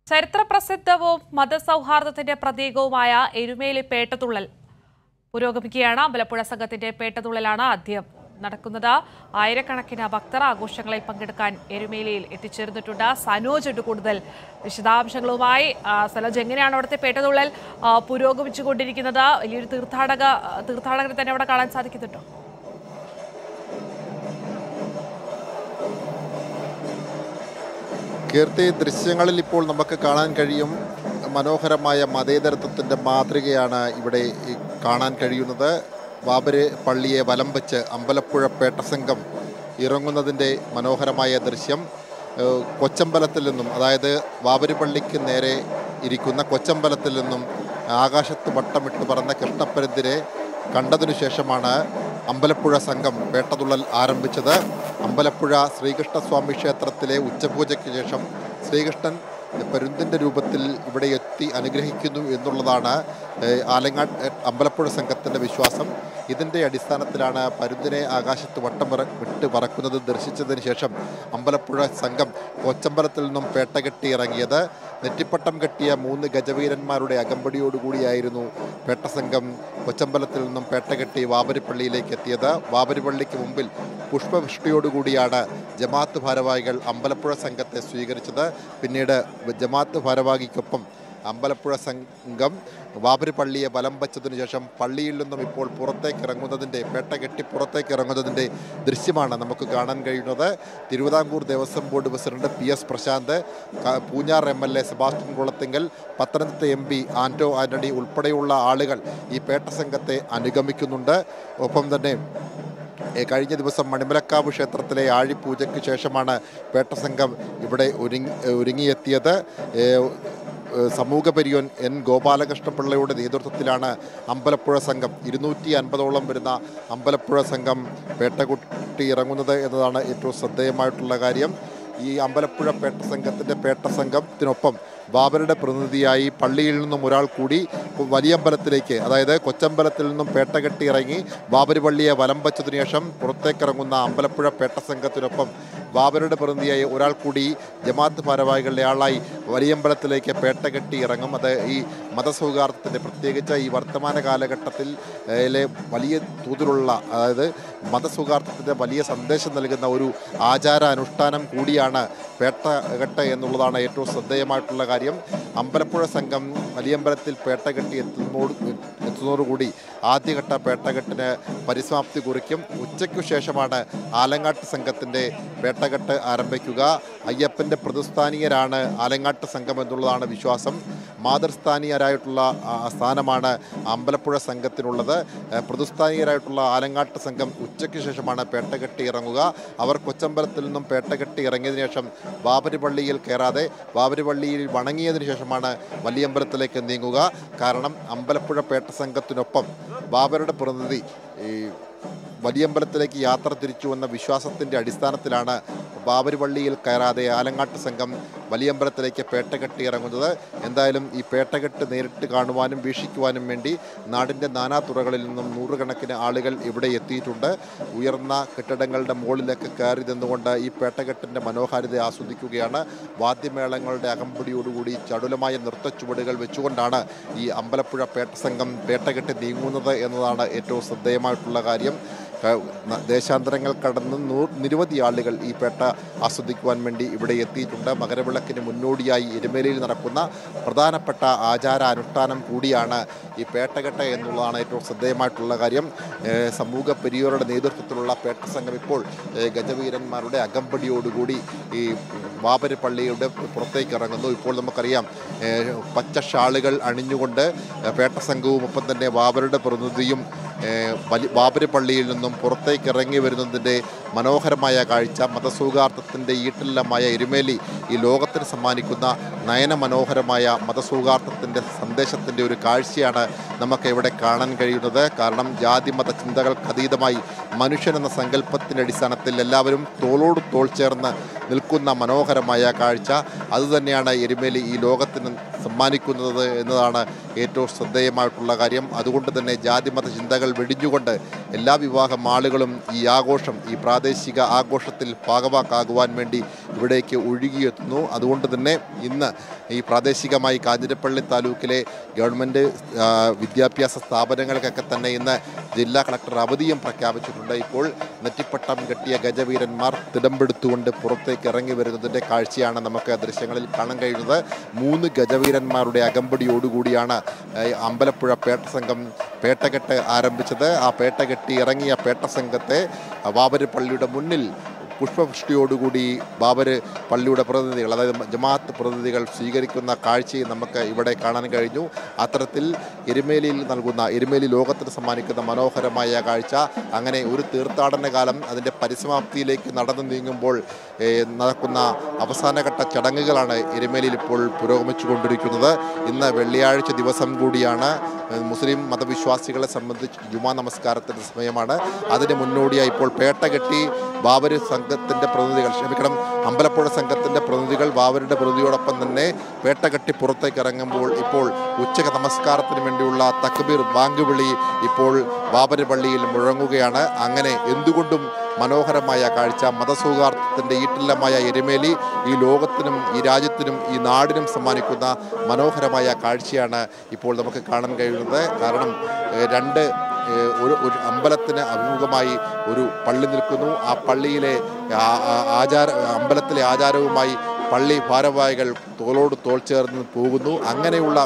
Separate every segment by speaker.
Speaker 1: ചരിത്രപ്രസിദ്ധവും മതസൗഹാർദ്ദത്തിന്റെ പ്രതീകവുമായ എരുമേലി പേട്ടതുള്ളൽ പുരോഗമിക്കുകയാണ് അമ്പലപ്പുഴ സംഘത്തിന്റെ പേട്ടതുള്ളലാണ് ആദ്യം നടക്കുന്നത് ആയിരക്കണക്കിന് ഭക്തർ ആഘോഷങ്ങളിൽ പങ്കെടുക്കാൻ എരുമേലിയിൽ എത്തിച്ചേർന്നിട്ടുണ്ട് സനോജ് ഉണ്ട് കൂടുതൽ വിശദാംശങ്ങളുമായി ആ, സനോജ് എങ്ങനെയാണ് അവിടുത്തെ പേട്ടതുള്ളൽ ആ, പുരോഗമിച്ചുകൊണ്ടിരിക്കുന്നത് വലിയൊരു തീർത്ഥാടക തീർത്ഥാടകരെ തന്നെ അവിടെ കാണാൻ സാധിക്കുന്നുണ്ടോ
Speaker 2: കീർത്തി ദൃശ്യങ്ങളിൽ ഇപ്പോൾ നമുക്ക് കാണാൻ കഴിയും മനോഹരമായ മതേതരത്വത്തിൻ്റെ മാതൃകയാണ് ഇവിടെ ഈ കാണാൻ കഴിയുന്നത് ബാബര് പള്ളിയെ വലം വെച്ച് അമ്പലപ്പുഴ പേട്ടസംഘം ഇറങ്ങുന്നതിൻ്റെ മനോഹരമായ ദൃശ്യം ഏഹ് കൊച്ചമ്പലത്തിൽ നിന്നും അതായത് ബാബരി പള്ളിക്ക് നേരെ ഇരിക്കുന്ന കൊച്ചമ്പലത്തിൽ നിന്നും ആകാശത്ത് വട്ടമിട്ട് പറന്ന കൃഷ്ണപ്പരുന്തിനെ കണ്ടതിനു ശേഷമാണ് അമ്പലപ്പുഴ സംഘം വേട്ടതുള്ളൽ ആരംഭിച്ചത് അമ്പലപ്പുഴ ശ്രീകൃഷ്ണസ്വാമി ക്ഷേത്രത്തിലെ ഉച്ചപൂജയ്ക്ക് ശേഷം ശ്രീകൃഷ്ണൻ പരുന്തിൻ്റെ രൂപത്തിൽ ഇവിടെ എത്തി അനുഗ്രഹിക്കുന്നു എന്നുള്ളതാണ് ഏഹ്, ആലങ്ങാട് ഏഹ്, അമ്പലപ്പുഴ സംഘത്തിൻ്റെ വിശ്വാസം ഇതിൻ്റെ അടിസ്ഥാനത്തിലാണ് പരുന്തിനെ ആകാശത്ത് വട്ടം പറ വിട്ട് പറക്കുന്നത് ദർശിച്ചതിന് ശേഷം അമ്പലപ്പുഴ സംഘം കൊച്ചമ്പലത്തിൽ നിന്നും പേട്ടകെട്ടി ഇറങ്ങിയത് നെറ്റിപ്പട്ടം കെട്ടിയ മൂന്ന് ഗജവീരന്മാരുടെ അകമ്പടിയോടുകൂടിയായിരുന്നു പേട്ടസംഘം കൊച്ചമ്പലത്തിൽ നിന്നും പേട്ടകെട്ടി വാബരിപ്പള്ളിയിലേക്ക് എത്തിയത് വാബരിപ്പള്ളിക്ക് മുമ്പിൽ പുഷ്പവൃഷ്ടിയോടുകൂടിയാണ് ജമാഅത്ത് ഭാരവാഹികൾ അമ്പലപ്പുഴ സംഘത്തെ സ്വീകരിച്ചത് പിന്നീട് ജമാഅത്ത് ഭാരവാഹിക്കൊപ്പം അമ്പലപ്പുഴ സംഘം ബാബരി പള്ളിയെ വലം വച്ചതിനു ശേഷം പള്ളിയിൽ നിന്നും ഇപ്പോൾ പുറത്തേക്ക് ഇറങ്ങുന്നതിൻ്റെ പേട്ട കെട്ടി പുറത്തേക്ക് ഇറങ്ങുന്നതിൻ്റെ ദൃശ്യമാണ് നമുക്ക് കാണാൻ കഴിയുന്നത് Thiruvithamkoor Devaswom board president P S Prashanth ക- Poonjar M L A Sebastian Kulathinkal Pathanamthitta M P Anto Antony ഉൾപ്പെടെയുള്ള ആളുകൾ ഈ പേട്ട സംഘത്തെ അനുഗമിക്കുന്നുണ്ട് ഒപ്പം തന്നെ ഏ, കഴിഞ്ഞ ദിവസം മണിമലക്കാവ് ക്ഷേത്രത്തിലെ ആഴിപൂജയ്ക്ക് ശേഷമാണ് പേട്ട സംഘം ഇവിടെ ഒരുങ്ങി ഒരുങ്ങിയെത്തിയത് ഏ, ഏ, സമൂഹ പരിയോൻ എൻ ഗോപാലകൃഷ്ണ പിള്ളയുടെ നേതൃത്വത്തിലാണ് അമ്പലപ്പുഴ സംഘം ഇരുന്നൂറ്റി അൻപതോളം വരുന്ന അമ്പലപ്പുഴ സംഘം പേട്ടകുട്ടി ഇറങ്ങുന്നത് എന്നതാണ് ഏറ്റവും ശ്രദ്ധേയമായിട്ടുള്ള കാര്യം ഈ അമ്പലപ്പുഴ പേട്ട സംഘത്തിൻ്റെ പേട്ട സംഘത്തിനൊപ്പം ബാബരുടെ പ്രതിനിധിയായി പള്ളിയിൽ നിന്നും ഒരാൾ കൂടി വലിയമ്പലത്തിലേക്ക് അതായത് കൊച്ചമ്പലത്തിൽ നിന്നും പേട്ട കെട്ടി ഇറങ്ങി ബാബരി പള്ളിയെ വലം വച്ചതിനു ശേഷം പുറത്തേക്കിറങ്ങുന്ന അമ്പലപ്പുഴ പേട്ട സംഘത്തിനൊപ്പം ബാബരുടെ പ്രതിനിധിയായി ഒരാൾ കൂടി ജമാഅത്ത് ഭാരവാഹികളുടെ ആളായി വലിയമ്പലത്തിലേക്ക് പേട്ട കെട്ടി ഇറങ്ങും അത് ഈ മതസൗഹാർദ്ദത്തിൻ്റെ പ്രത്യേകിച്ച് ഈ വർത്തമാന കാലഘട്ടത്തിൽ ഏ, ലെ വലിയ തോതിലുള്ള അതായത് മതസൗഹാർദ്ദത്തിൻ്റെ വലിയ സന്ദേശം നൽകുന്ന ഒരു ആചാര അനുഷ്ഠാനം കൂടിയാണ് പേട്ടകെട്ട് എന്നുള്ളതാണ് ഏറ്റവും ശ്രദ്ധേയമായിട്ടുള്ള കാര്യം അമ്പലപ്പുഴ സംഘം വലിയമ്പലത്തിൽ പേട്ടകെട്ടി എത്തുന്നതോട് എത്തുന്നതോടുകൂടി ആദ്യഘട്ട പേട്ടകെട്ടിന് പരിസമാപ്തി കുറിക്കും ഉച്ചയ്ക്കു ശേഷമാണ് ആലങ്ങാട്ട് സംഘത്തിൻ്റെ പേട്ടകെട്ട് ആരംഭിക്കുക അയ്യപ്പൻ്റെ പ്രതിസ്ഥാനീയരാണ് ആലങ്ങാട്ട് സംഘം എന്നുള്ളതാണ് വിശ്വാസം മാതൃസ്ഥാനീയരായിട്ടുള്ള ആ, സ്ഥാനമാണ് അമ്പലപ്പുഴ സംഘത്തിനുള്ളത് ഏഹ്, പ്രതിസ്ഥാനീയരായിട്ടുള്ള ആലങ്ങാട്ട് സംഘം ഉച്ചയ്ക്ക് ശേഷമാണ് പേട്ടകെട്ടി ഇറങ്ങുക അവർ കൊച്ചമ്പലത്തിൽ നിന്നും പേട്ടകെട്ടി ഇറങ്ങിയതിനു ശേഷം ബാബരി പള്ളിയിൽ കയറാതെ ബാബരി പള്ളിയിൽ വണങ്ങിയതിനു ശേഷമാണ് വലിയമ്പലത്തിലേക്ക് നീങ്ങുക കാരണം അമ്പലപ്പുഴ പേട്ട സംഘത്തിനൊപ്പം ബാബരുടെ പ്രതിനിധി ഈ വലിയമ്പലത്തിലേക്ക് യാത്ര തിരിച്ചു വന്ന വിശ്വാസത്തിൻ്റെ അടിസ്ഥാനത്തിലാണ് ബാബരി പള്ളിയിൽ കയറാതെ ആലങ്ങാട്ട് സംഘം വലിയമ്പലത്തിലേക്ക് പേട്ടകെട്ടി ഇറങ്ങുന്നത് എന്തായാലും ഈ പേട്ടകെട്ട് നേരിട്ട് കാണുവാനും വീക്ഷിക്കുവാനും വേണ്ടി നാടിൻ്റെ നാനാതുറകളിൽ നിന്നും നൂറുകണക്കിന് ആളുകൾ ഇവിടെ എത്തിയിട്ടുണ്ട് ഉയർന്ന കെട്ടിടങ്ങളുടെ മുകളിലേക്ക് കയറി നിന്നുകൊണ്ട് ഈ പേട്ടകെട്ടിൻ്റെ മനോഹാരിത ആസ്വദിക്കുകയാണ് വാദ്യമേളങ്ങളുടെ അകമ്പടിയോടുകൂടി ചടുലമായ നൃത്തച്ചുവടുകൾ വെച്ചുകൊണ്ടാണ് ഈ അമ്പലപ്പുഴ പേട്ട സംഘം പേട്ടകെട്ടി നീങ്ങുന്നത് എന്നതാണ് ഏറ്റവും ശ്രദ്ധേയമായിട്ടുള്ള കാര്യം ക- ന- ദേശാന്തരങ്ങൾ കടന്ന് നൂ നിരവധി ആളുകൾ ഈ പേട്ട ആസ്വദിക്കുവാൻ വേണ്ടി ഇവിടെ എത്തിയിട്ടുണ്ട് മകരവിളക്കിന് മുന്നോടിയായി എരുമേലിയിൽ നടക്കുന്ന പ്രധാനപ്പെട്ട ആചാര അനുഷ്ഠാനം കൂടിയാണ് ഈ പേട്ടകെട്ട എന്നുള്ളതാണ് ഏറ്റവും ശ്രദ്ധേയമായിട്ടുള്ള കാര്യം ഏഹ് സമൂഹ പെരിയോരുടെ നേതൃത്വത്തിലുള്ള പേട്ട സംഘം ഇപ്പോൾ ഏഹ് ഗജവീരന്മാരുടെ അകമ്പടിയോടുകൂടി ഈ ബാബരി പള്ളിയുടെ പുറത്തേക്ക് ഇറങ്ങുന്നു ഇപ്പോൾ നമുക്കറിയാം ഏഹ് പച്ച ഷാളുകൾ അണിഞ്ഞുകൊണ്ട് ഏഹ് പേട്ട സംഘവും ഒപ്പം തന്നെ ബാബരുടെ പ്രതിനിധിയും ഏഹ് വലി ബാബരി പള്ളിയിൽ നിന്നും പുറത്തേക്ക് ഇറങ്ങി വരുന്നതിൻ്റെ മനോഹരമായ കാഴ്ച മതസൗഹാർദ്ദത്തിൻ്റെ ഈട്ടില്ലമായ എരുമേലി ഈ ലോകത്തിന് സമ്മാനിക്കുന്ന നയന മനോഹരമായ മതസൗഹാർദ്ദത്തിൻ്റെ സന്ദേശത്തിൻ്റെ ഒരു കാഴ്ചയാണ് നമുക്ക് ഇവിടെ കാണാൻ കഴിയുന്നത് കാരണം ജാതി മത ചിന്തകൾക്ക് അതീതമായി മനുഷ്യൻ എന്ന സങ്കല്പത്തിൻ്റെ അടിസ്ഥാനത്തിൽ എല്ലാവരും തോളോട് തോൾ ചേർന്ന് നിൽക്കുന്ന മനോഹരമായ കാഴ്ച അതുതന്നെയാണ് എരുമേലി ഈ ലോകത്തിന് സമ്മാനിക്കുന്നത് എന്നതാണ് ഏറ്റവും ശ്രദ്ധേയമായിട്ടുള്ള കാര്യം അതുകൊണ്ട് തന്നെ ജാതിമത ചിന്തകൾ വെടിഞ്ഞുകൊണ്ട് എല്ലാ വിവാഹം ആളുകളും ഈ ആഘോഷം ഈ പ്രാദേശിക ആഘോഷത്തിൽ ഭാഗവാക്കാകുവാൻ വേണ്ടി ഇവിടേക്ക് ഒഴുകിയെത്തുന്നു അതുകൊണ്ട് തന്നെ ഇന്ന് ഈ പ്രാദേശികമായി കാഞ്ഞിരപ്പള്ളി താലൂക്കിലെ ഗവൺമെൻറ് ആ, വിദ്യാഭ്യാസ സ്ഥാപനങ്ങൾക്കൊക്കെ തന്നെ ഇന്ന് ജില്ലാ കളക്ടർ അവധിയും പ്രഖ്യാപിച്ചിട്ടുണ്ട് ഇപ്പോൾ നെറ്റിപ്പട്ടം കെട്ടിയ ഗജവീരന്മാർ തിടമ്പെടുത്തുകൊണ്ട് പുറത്തേക്ക് ഇറങ്ങി വരുന്നതിൻ്റെ കാഴ്ചയാണ് നമുക്ക് ദൃശ്യങ്ങളിൽ കാണാൻ കഴിയുന്നത് മൂന്ന് ഗജവീരന്മാരുടെ അകമ്പടിയോടുകൂടിയാണ് ഏഹ്, അമ്പലപ്പുഴ പേട്ട സംഘം പേട്ടകെട്ട് ആരംഭിച്ചത് ആ പേട്ടകെട്ടി ഇറങ്ങിയ പേട്ട സംഘത്തെ വാവര് പള്ളിയുടെ മുന്നിൽ പുഷ്പവൃഷ്ടിയോടുകൂടി ബാബര് പള്ളിയുടെ പ്രതിനിധികൾ അതായത് ജമാഅത്ത് പ്രതിനിധികൾ സ്വീകരിക്കുന്ന കാഴ്ചയും നമുക്ക് ഇവിടെ കാണാൻ കഴിഞ്ഞു അത്തരത്തിൽ എരുമേലിയിൽ നൽകുന്ന എരുമേലി ലോകത്തിന് സമ്മാനിക്കുന്ന മനോഹരമായ കാഴ്ച അങ്ങനെ ഒരു തീർത്ഥാടന കാലം അതിൻ്റെ പരിസമാപ്തിയിലേക്ക് നടന്നു നീങ്ങുമ്പോൾ ഏഹ്, നടക്കുന്ന അവസാനഘട്ട ചടങ്ങുകളാണ് എരുമേലിയിൽ ഇപ്പോൾ പുരോഗമിച്ചുകൊണ്ടിരിക്കുന്നത് ഇന്ന് വെള്ളിയാഴ്ച ദിവസം കൂടിയാണ് ഏഹ്, മുസ്ലിം മതവിശ്വാസികളെ സംബന്ധിച്ച് ജുമാ നമസ്കാരത്തിൻ്റെ സമയമാണ് അതിന് മുന്നോടിയായി ഇപ്പോൾ പേട്ട കെട്ടി ബാബര് സംഘത്തിൻ്റെ പ്രതിനിധികൾ ക്ഷമിക്കണം അമ്പലപ്പുഴ സംഘത്തിൻ്റെ പ്രതിനിധികൾ ബാബരുടെ പ്രതിയോടൊപ്പം തന്നെ പേട്ട കെട്ടി പുറത്തേക്ക് ഇറങ്ങുമ്പോൾ ഇപ്പോൾ ഉച്ചക നമസ്കാരത്തിന് വേണ്ടിയുള്ള തക്ബീർ ബാങ്ക് വിളി ഇപ്പോൾ ബാബര് പള്ളിയിൽ മുഴങ്ങുകയാണ് അങ്ങനെ എന്തുകൊണ്ടും മനോഹരമായ കാഴ്ച മതസൗഹാർദ്ദത്തിൻ്റെ ഈട്ടില്ലമായ എരുമേലി ഈ ലോകത്തിനും ഈ രാജ്യത്തിനും ഈ നാടിനും സമ്മാനിക്കുന്ന മനോഹരമായ കാഴ്ചയാണ് ഇപ്പോൾ നമുക്ക് കാണാൻ കഴിയുന്നത് കാരണം ഏഹ്, രണ്ട് ഏഹ്, ഒരു ഒരു അമ്പലത്തിന് അഭിമുഖമായി ഒരു പള്ളി നിൽക്കുന്നു ആ പള്ളിയിലെ ആ- ആ- ആചാര അമ്പലത്തിലെ ആചാരവുമായി പള്ളി ഭാരവാഹികൾ തോളോട് തോൾ ചേർന്ന് പോകുന്നു അങ്ങനെയുള്ള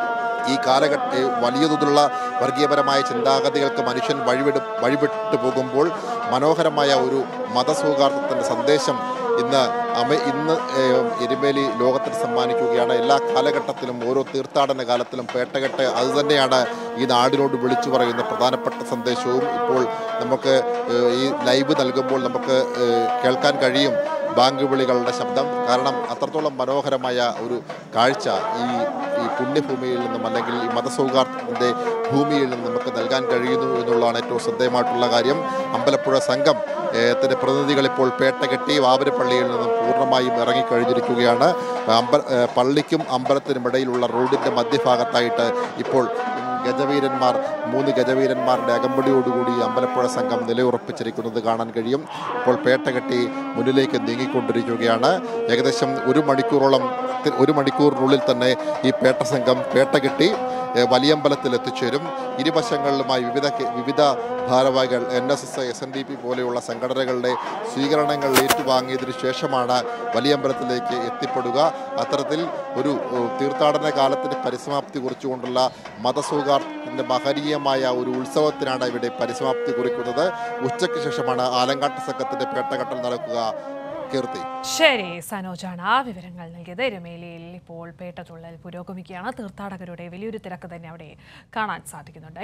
Speaker 2: ഈ കാലഘട്ട വലിയ തോതിലുള്ള വർഗീയപരമായ ചിന്താഗതികൾക്ക് മനുഷ്യൻ വഴിവിട് വഴിവിട്ട് പോകുമ്പോൾ മനോഹരമായ ഒരു മതസൗഹാർദ്ദത്തിൻ്റെ സന്ദേശം ഇന്ന് അമ ഇന്ന് ഏഹ്, എരുമേലി ലോകത്തിന് സമ്മാനിക്കുകയാണ് എല്ലാ കാലഘട്ടത്തിലും ഓരോ തീർത്ഥാടന കാലത്തിലും പേട്ടകെട്ട് അതുതന്നെയാണ് ഈ നാടിനോട് വിളിച്ചു പറയുന്ന പ്രധാനപ്പെട്ട സന്ദേശവും ഇപ്പോൾ നമുക്ക് ഏഹ്, ഈ ലൈവ് നൽകുമ്പോൾ നമുക്ക് ഏഹ്, കേൾക്കാൻ കഴിയും ബാങ്ക് വിളികളുടെ ശബ്ദം കാരണം അത്രത്തോളം മനോഹരമായ ഒരു കാഴ്ച ഈ ഈ പുണ്യഭൂമിയിൽ നിന്നും അല്ലെങ്കിൽ ഈ മതസൗഹാർദ്ദത്തിൻ്റെ ഭൂമിയിൽ നിന്നും നമുക്ക് നൽകാൻ കഴിയുന്നു എന്നുള്ളതാണ് ഏറ്റവും ശ്രദ്ധേയമായിട്ടുള്ള കാര്യം അമ്പലപ്പുഴ സംഘം ഏഹ്, ത്തിന്റെ പ്രതിനിധികൾ ഇപ്പോൾ പേട്ടകെട്ടി വാവരപ്പള്ളിയിൽ നിന്നും പൂർണ്ണമായും ഇറങ്ങിക്കഴിഞ്ഞിരിക്കുകയാണ് അമ്പ ഏഹ്, പള്ളിക്കും അമ്പലത്തിനും ഇടയിലുള്ള റോഡിൻ്റെ മധ്യഭാഗത്തായിട്ട് ഇപ്പോൾ ഗജവീരന്മാർ മൂന്ന് ഗജവീരന്മാരുടെ അകമ്പടിയോടുകൂടി അമ്പലപ്പുഴ സംഘം നിലയുറപ്പിച്ചിരിക്കുന്നത് കാണാൻ കഴിയും ഇപ്പോൾ പേട്ടകെട്ടി മുന്നിലേക്ക് നീങ്ങിക്കൊണ്ടിരിക്കുകയാണ് ഏകദേശം ഒരു മണിക്കൂറോളം തി- ഒരു മണിക്കൂറിനുള്ളിൽ തന്നെ ഈ പേട്ട സംഘം പേട്ടകെട്ടി ഏഹ്, വലിയമ്പലത്തിൽ എത്തിച്ചേരും ഇരുവശങ്ങളിലുമായി വിവിധ കെ- വിവിധ ഭാരവാഹികൾ N S S S N D P പോലെയുള്ള സംഘടനകളുടെ സ്വീകരണങ്ങൾ ഏറ്റുവാങ്ങിയതിനു ശേഷമാണ് വലിയമ്പലത്തിലേക്ക് എത്തിപ്പെടുക അത്തരത്തിൽ ഒരു ഏഹ്, തീർത്ഥാടന കാലത്തിന് പരിസമാപ്തി കുറിച്ചുകൊണ്ടുള്ള മതസൗഹാർദ്ദത്തിൻ്റെ മഹനീയമായ ഒരു ഉത്സവത്തിനാണ് ഇവിടെ പരിസമാപ്തി കുറിക്കുന്നത് ഉച്ചയ്ക്ക് ശേഷമാണ് ആലങ്കാട്ട് സംഘത്തിൻ്റെ പേട്ടകെട്ടൽ നടക്കുക കീർത്തി
Speaker 1: ശരി സനോജാണ് ആ വിവരങ്ങൾ നൽകിയത് എരുമേലിയിൽ ഇപ്പോൾ പേട്ടതുള്ളൽ പുരോഗമിക്കുകയാണ് തീർത്ഥാടകരുടെ വലിയൊരു തിരക്ക് തന്നെ അവിടെ കാണാൻ സാധിക്കുന്നുണ്ട്